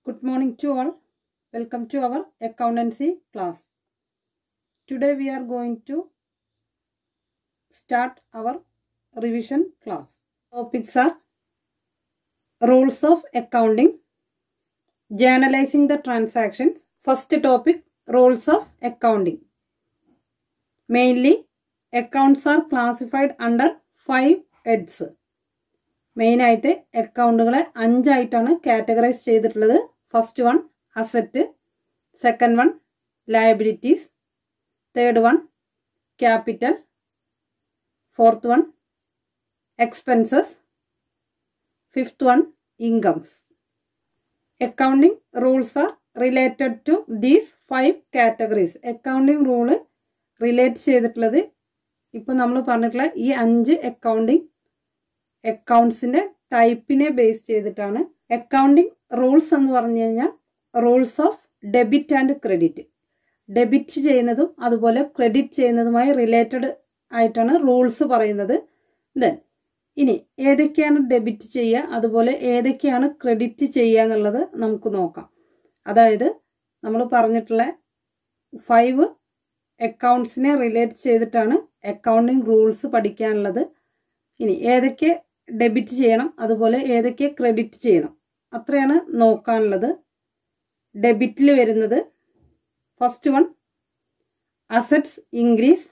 Good morning to all. Welcome to our accountancy class. Today we are going to start our revision class. Topics are rules of accounting, journalizing the transactions. First topic rules of accounting. Mainly accounts are classified under five heads. മെയിനായിട്ട് അക്കൗണ്ടുകളെ അഞ്ചായിട്ടാണ് categorize ചെയ്തിട്ടുള്ളത് first one asset second one liabilities third one capital fourth one expenses fifth one incomes accounting rules are related to these five categories accounting rule relate ചെയ്തിട്ടുള്ളത് ഇപ്പോൾ നമ്മൾ പറഞ്ഞിട്ടുള്ള ഈ അഞ്ച് അക്കൗണ്ടിങ് അക്കൗണ്ട്സിൻ്റെ ടൈപ്പിനെ ബേസ് ചെയ്തിട്ടാണ് അക്കൗണ്ടിങ് റൂൾസ് എന്ന് പറഞ്ഞു കഴിഞ്ഞാൽ rules of debit and credit debit ചെയ്യുന്നതും അതുപോലെ ക്രെഡിറ്റ് ചെയ്യുന്നതുമായി റിലേറ്റഡ് ആയിട്ടാണ് റൂൾസ് പറയുന്നത് ദെൻ ഇനി ഏതൊക്കെയാണ് ഡെബിറ്റ് ചെയ്യുക അതുപോലെ ഏതൊക്കെയാണ് ക്രെഡിറ്റ് ചെയ്യുക എന്നുള്ളത് നമുക്ക് നോക്കാം അതായത് നമ്മൾ പറഞ്ഞിട്ടുള്ള ഫൈവ് അക്കൗണ്ട്സിനെ റിലേറ്റ് ചെയ്തിട്ടാണ് അക്കൗണ്ടിങ് റൂൾസ് പഠിക്കാനുള്ളത് ഇനി ഏതൊക്കെ ഡെബിറ്റ് ചെയ്യണം അതുപോലെ ഏതൊക്കെ ക്രെഡിറ്റ് ചെയ്യണം അത്രയാണ് നോക്കാനുള്ളത് ഡെബിറ്റിൽ വരുന്നത് first one assets increase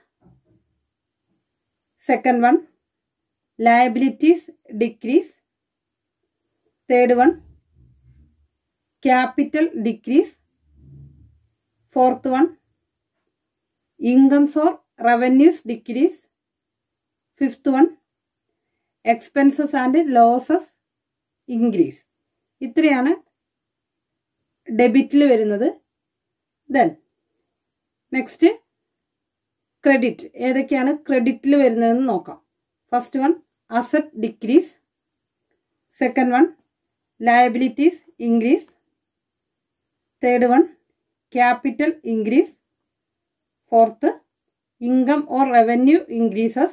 second one liabilities decrease third one capital decrease fourth one incomes or revenues decrease fifth one expenses and losses increase ഇത്രയാണ് ഡെബിറ്റിൽ വരുന്നത് ദെൻ നെക്സ്റ്റ് ക്രെഡിറ്റ് ഏതൊക്കെയാണ് ക്രെഡിറ്റിൽ വരുന്നതെന്ന് നോക്കാം first one asset decrease second one liabilities increase third one capital increase fourth income or revenue increases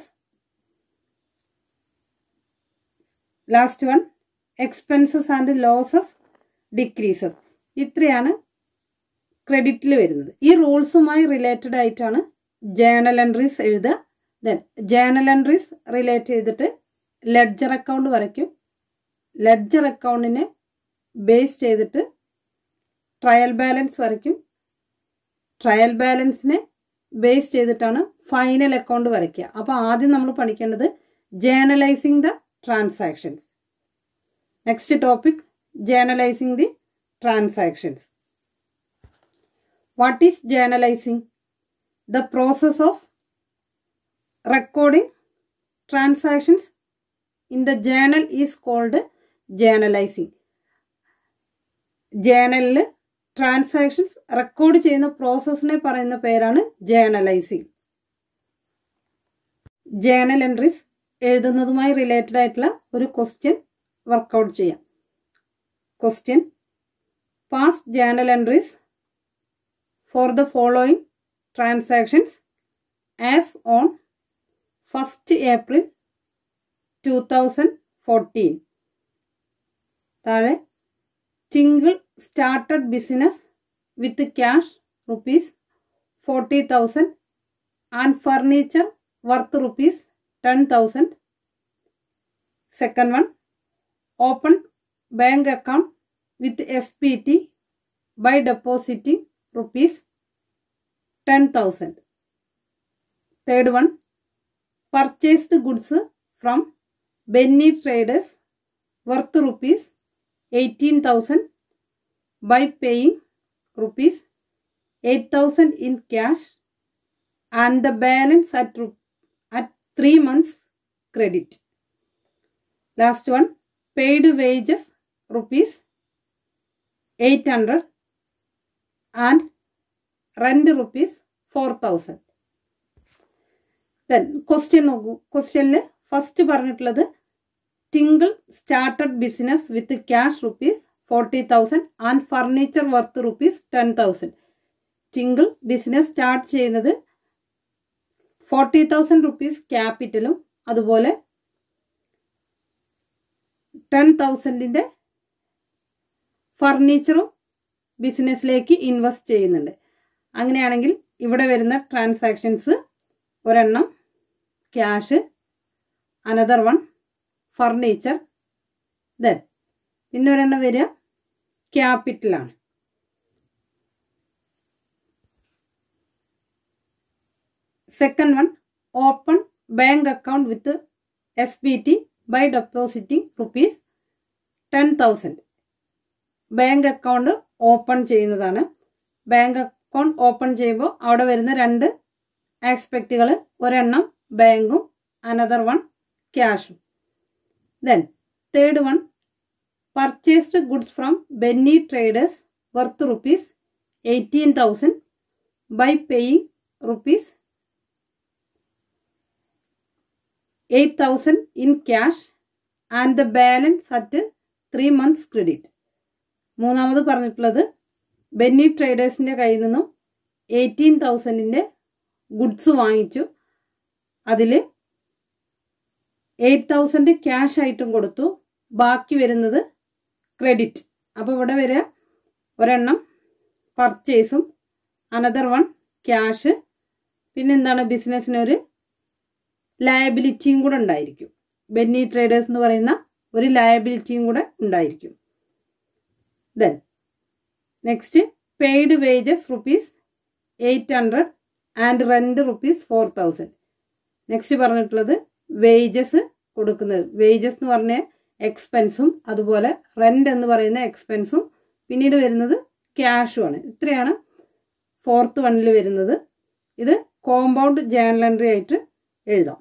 last one expenses and losses decreases ഇത്രയാണ് ക്രെഡിറ്റിൽ വരുന്നത് ഈ റൂൾസുമായി റിലേറ്റഡ് ആയിട്ടാണ് ജേണൽ എൻട്രീസ് എഴുതുക ദെൻ ജേണൽ എൻട്രീസ് റിലേറ്റ് ചെയ്തിട്ട് ലെഡ്ജർ അക്കൗണ്ട് വരയ്ക്കും ledger അക്കൗണ്ടിനെ ബേസ് ചെയ്തിട്ട് ട്രയൽ ബാലൻസ് വരയ്ക്കും ട്രയൽ ബാലൻസിനെ ബേസ് ചെയ്തിട്ടാണ് ഫൈനൽ അക്കൗണ്ട് വരയ്ക്കുക അപ്പോൾ ആദ്യം നമ്മൾ പഠിക്കേണ്ടത് journalizing the transactions. Next topic journalizing the transactions. What is journalizing? The process of recording transactions in the journal is called journalizing. ജേണലിൽ ട്രാൻസാക്ഷൻസ് റെക്കോർഡ് ചെയ്യുന്ന പ്രോസസ്സിനെ പറയുന്ന പേരാണ് ജേണലൈസിങ് ജേണൽ എൻട്രീസ് എഴുതുന്നതുമായി റിലേറ്റഡ് ആയിട്ടുള്ള ഒരു ക്വസ്റ്റ്യൻ വർക്കൗട്ട് ചെയ്യാം question pass journal entries for the following transactions as on first April two thousand fourteen താഴെ Tinkle started business with cash rupees forty thousand and furniture worth rupees 10,000. Second one, open bank account with SPT by depositing rupees 10,000. Third one, purchased goods from Benny Traders worth rupees 18,000 by paying rupees 8,000 in cash and the balance at, at three months credit. Last one, paid wages rupees 800 and rent rupees 4000. Then question നോക്കൂ ക്വസ്റ്റ്യനിൽ first പറഞ്ഞിട്ടുള്ളത് Tinkle started business with cash rupees forty thousand and furniture worth rupees ten thousand Tinkle business start ചെയ്യുന്നത് forty thousand rupees ക്യാപിറ്റലും അതുപോലെ ten തൗസൻഡിൻ്റെ ഫർണിച്ചറും ബിസിനസ്സിലേക്ക് invest ചെയ്യുന്നുണ്ട് അങ്ങനെയാണെങ്കിൽ ഇവിടെ വരുന്ന ട്രാൻസാക്ഷൻസ് ഒരെണ്ണം cash another one furniture then പിന്നെ ഒരെണ്ണം വരിക ക്യാപിറ്റലാണ് second one open bank account with S B T by depositing rupees ten thousand bank account open ചെയ്യുന്നതാണ് ബാങ്ക് അക്കൗണ്ട് ഓപ്പൺ ചെയ്യുമ്പോൾ അവിടെ വരുന്ന രണ്ട് ആസ്പെക്റ്റുകൾ ഒരെണ്ണം ബാങ്കും അനദർ വൺ ക്യാഷും then third one purchased goods from Benny traders worth rupees eighteen thousand by paying rupees eight thousand in cash and the balance at three months credit മൂന്നാമത് പറഞ്ഞിട്ടുള്ളത് ബെന്നി ട്രേഡേഴ്സിൻ്റെ കയ്യിൽ നിന്നും എയ്റ്റീൻ തൗസൻഡിൻ്റെ ഗുഡ്സ് വാങ്ങിച്ചു അതിൽ എയ്റ്റ് തൗസൻഡ് ക്യാഷ് ആയിട്ടും കൊടുത്തു ബാക്കി വരുന്നത് ക്രെഡിറ്റ് അപ്പോൾ ഇവിടെ വരിക ഒരെണ്ണം പർച്ചേസും അനദർ വൺ ക്യാഷ് പിന്നെ എന്താണ് ബിസിനസ്സിനൊരു ലയബിലിറ്റിയും കൂടെ ഉണ്ടായിരിക്കും ബെന്നി ട്രേഡേഴ്സ് എന്ന് പറയുന്ന ഒരു ലയബിലിറ്റിയും കൂടെ ഉണ്ടായിരിക്കും then next paid wages rupees eight hundred and rent rupees four thousand next പറഞ്ഞിട്ടുള്ളത് വേജസ് കൊടുക്കുന്നത് വേജസ് എന്ന് പറഞ്ഞ എക്സ്പെൻസും അതുപോലെ റെൻ്റ് എന്ന് പറയുന്ന എക്സ്പെൻസും പിന്നീട് വരുന്നത് ക്യാഷുമാണ് ഇത്രയാണ് ഫോർത്ത് വണ്ണിൽ വരുന്നത് ഇത് കോമ്പൗണ്ട് ജേണൽ എൻട്രി ആയിട്ട് എഴുതാം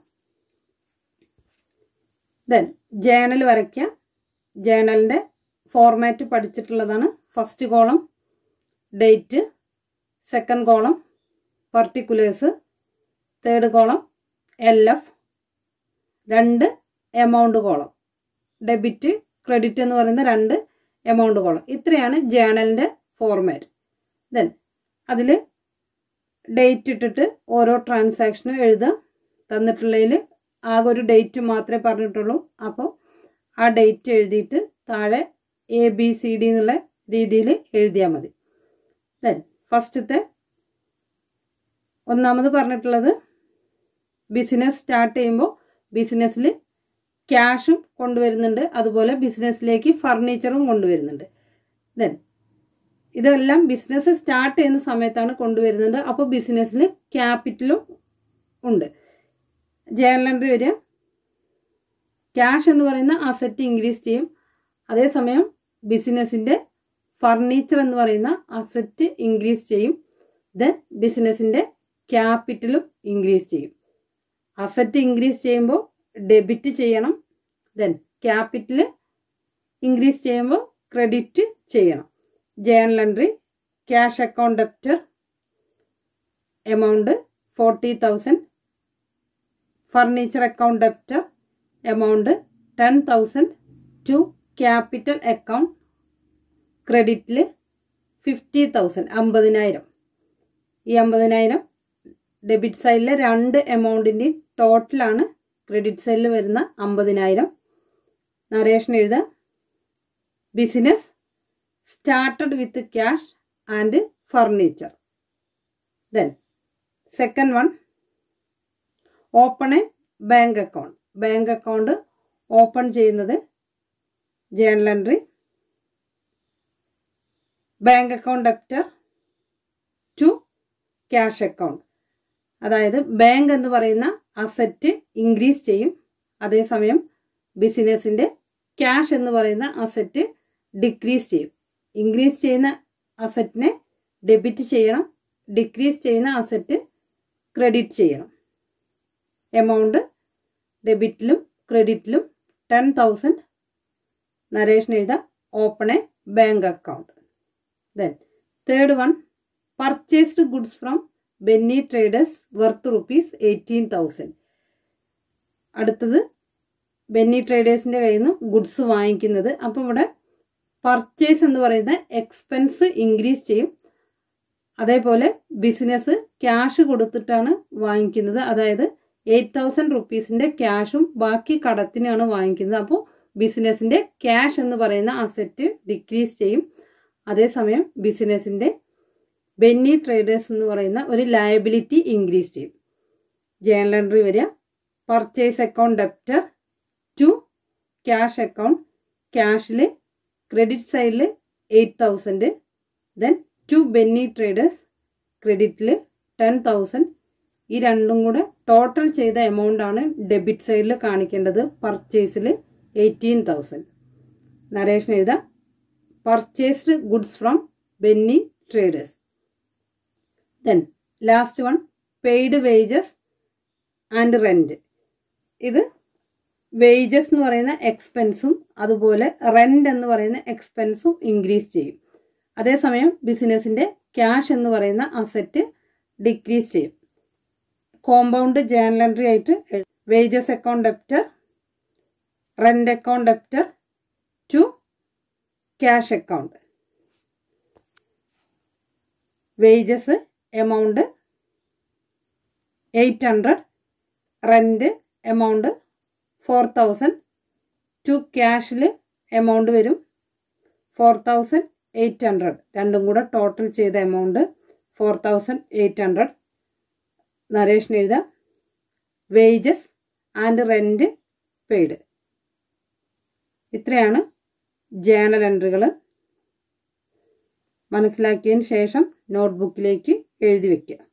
ദെൻ ജേണൽ വരയ്ക്കുക ജേണലിൻ്റെ ഫോർമാറ്റ് പഠിച്ചിട്ടുള്ളതാണ് first column date second column particulars third column L F രണ്ട് എമൗണ്ട് കോളം ഡെബിറ്റ് ക്രെഡിറ്റ് എന്ന് പറയുന്ന രണ്ട് എമൗണ്ട് കോളം ഇത്രയാണ് ജേണലിൻ്റെ ഫോർമാറ്റ് ദെൻ അതിൽ ഡേറ്റ് ഇട്ടിട്ട് ഓരോ ട്രാൻസാക്ഷനും എഴുതുക തന്നിട്ടുള്ളതിൽ ആകെ ഒരു ഡേറ്റ് മാത്രമേ പറഞ്ഞിട്ടുള്ളൂ അപ്പോൾ ആ ഡേറ്റ് എഴുതിയിട്ട് താഴെ എ ബി സി ഡി എന്നുള്ള രീതിയിൽ എഴുതിയാൽ മതി ദെൻ ഫസ്റ്റത്തെ ഒന്നാമത് പറഞ്ഞിട്ടുള്ളത് ബിസിനസ് സ്റ്റാർട്ട് ചെയ്യുമ്പോൾ ബിസിനസ്സിൽ ക്യാഷും കൊണ്ടുവരുന്നുണ്ട് അതുപോലെ ബിസിനസ്സിലേക്ക് ഫർണിച്ചറും കൊണ്ടുവരുന്നുണ്ട് ദെൻ ഇതെല്ലാം ബിസിനസ് സ്റ്റാർട്ട് ചെയ്യുന്ന സമയത്താണ് കൊണ്ടുവരുന്നത് അപ്പോൾ ബിസിനസ്സിൽ ക്യാപിറ്റലും ഉണ്ട് ജേണൽ എൻട്രി വരിക ക്യാഷ് എന്ന് പറയുന്ന അസറ്റ് ഇൻക്രീസ് ചെയ്യും അതേസമയം ബിസിനസ്സിൻ്റെ ഫർണിച്ചർ എന്ന് പറയുന്ന അസറ്റ് ഇൻക്രീസ് ചെയ്യും ദെൻ ബിസിനസ്സിൻ്റെ ക്യാപിറ്റലും ഇൻക്രീസ് ചെയ്യും അസറ്റ് ഇൻക്രീസ് ചെയ്യുമ്പോൾ ഡെബിറ്റ് ചെയ്യണം ദെൻ ക്യാപിറ്റൽ ഇൻക്രീസ് ചെയ്യുമ്പോൾ ക്രെഡിറ്റ് ചെയ്യണം journal entry cash account debtor amount forty thousand furniture account debtor amount ten thousand to capital account ക്രെഡിറ്റിൽ ഫിഫ്റ്റി തൗസൻഡ് അമ്പതിനായിരം ഈ അമ്പതിനായിരം ഡെബിറ്റ് സൈഡിലെ രണ്ട് എമൗണ്ടിൻ്റെയും ടോട്ടലാണ് ക്രെഡിറ്റ് സൈഡിൽ വരുന്ന അമ്പതിനായിരം നരേഷൻ എഴുതുക business started with cash and furniture then second one open a bank account bank account open ചെയ്യുന്നത് journal entry bank account debtor to cash account അതായത് ബാങ്ക് എന്ന് പറയുന്ന അസറ്റ് ഇൻക്രീസ് ചെയ്യും അതേസമയം ബിസിനസ്സിൻ്റെ ക്യാഷ് എന്ന് പറയുന്ന അസറ്റ് ഡിക്രീസ് ചെയ്യും ഇൻക്രീസ് ചെയ്യുന്ന അസറ്റിനെ ഡെബിറ്റ് ചെയ്യണം ഡിക്രീസ് ചെയ്യുന്ന അസറ്റ് ക്രെഡിറ്റ് ചെയ്യണം എമൗണ്ട് ഡെബിറ്റിലും ക്രെഡിറ്റിലും ടെൻ തൗസൻഡ് നരേഷൻ എഴുതാം open a bank account then third one purchased goods from Benny traders worth rupees eighteen thousand അടുത്തത് ബെന്നി ട്രേഡേഴ്സിൻ്റെ കയ്യിൽ നിന്ന് ഗുഡ്സ് വാങ്ങിക്കുന്നത് അപ്പോൾ ഇവിടെ പർച്ചേസ് എന്ന് പറയുന്ന എക്സ്പെൻസ് ഇൻക്രീസ് ചെയ്യും അതേപോലെ ബിസിനസ് ക്യാഷ് കൊടുത്തിട്ടാണ് വാങ്ങിക്കുന്നത് അതായത് എയ്റ്റ് തൗസൻഡ് റുപ്പീസിൻ്റെ ക്യാഷും ബാക്കി കടത്തിനാണ് വാങ്ങിക്കുന്നത് അപ്പോൾ ബിസിനസ്സിൻ്റെ ക്യാഷ് എന്ന് പറയുന്ന അസറ്റ് ഡിക്രീസ് ചെയ്യും അതേസമയം ബിസിനസ്സിൻ്റെ ബെന്നി ട്രേഡേഴ്സ് എന്ന് പറയുന്ന ഒരു ലയബിലിറ്റി ഇൻക്രീസ് ചെയ്യും ജേണൽ എൻട്രി വരിക purchase account debtor to cash account ക്യാഷിൽ ക്രെഡിറ്റ് സൈഡിൽ eight thousand then to Benny traders ക്രെഡിറ്റിൽ ടെൻ തൗസൻഡ് ഈ രണ്ടും കൂടെ ടോട്ടൽ ചെയ്ത എമൗണ്ട് ആണ് ഡെബിറ്റ് സൈഡിൽ കാണിക്കേണ്ടത് പർച്ചേസിൽ എയ്റ്റീൻ തൗസൻഡ് നരേഷൻ എഴുതാം purchased goods from Benny traders then last one paid wages and rent ഇത് വേജസ് എന്ന് പറയുന്ന എക്സ്പെൻസും അതുപോലെ റെൻ്റ് എന്ന് പറയുന്ന എക്സ്പെൻസും ഇൻക്രീസ് ചെയ്യും അതേസമയം ബിസിനസ്സിൻ്റെ ക്യാഷ് എന്ന് പറയുന്ന അസറ്റ് ഡിക്രീസ് ചെയ്യും കോമ്പൗണ്ട് ജേണൽ എൻട്രി ആയിട്ട് wages account debtor rent account debtor to cash account wages amount eight hundred rent amount four thousand to ക്യാഷിൽ എമൗണ്ട് വരും ഫോർ തൗസൻഡ് എയ്റ്റ് ഹൺഡ്രഡ് രണ്ടും കൂടെ ടോട്ടൽ ചെയ്ത amount four thousand eight hundred narration എഴുതാം wages and rent paid ഇത്രയാണ് journal എൻട്രികൾ മനസ്സിലാക്കിയതിന് ശേഷം നോട്ട്ബുക്കിലേക്ക് എഴുതി വയ്ക്കുക